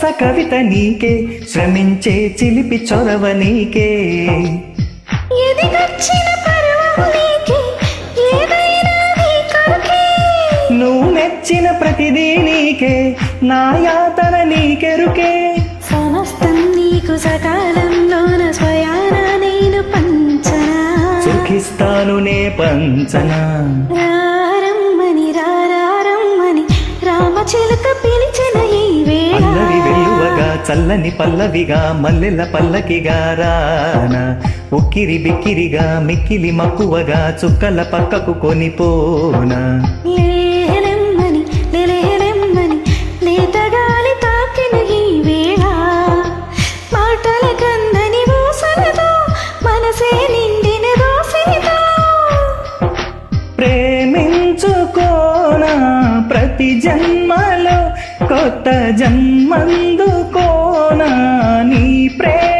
కవిత నీకే శ్రమించే చిలిపి చొరవ నీకే ఎదిగొచ్చిన పరువము నీకే ఏదైనా నీ కొరకే నువ్వు మెచ్చిన ప్రతిదీ నీకే నా యాతన నీకెరుకే సమస్తం నీకు సకాలంలోన స్వయాన నేను పంచనా సుఖిస్తాను నే పంచనా రారమ్మని రారమ్మని రామచిలుక పిలిచిన ఈ అల్లరి వేళ వెల్లువగా చల్లని పల్లవిగా మల్లెల పల్లకిగా రానా ఉక్కిరి బిక్కిరిగా మిక్కిలి మక్కువగా చుక్కల పక్కకు కొనిపోనా లేలెమ్మని లేలేలెమ్మని లేతగాలి తాకిన ఈ వేళ మాటల కందని ఊసలతో మనసే నిండిన దోసినితో ప్రేమించుకోనా ప్రతి జన్మలో కొత్త జన్మందుకోనా నీ ప్రేమ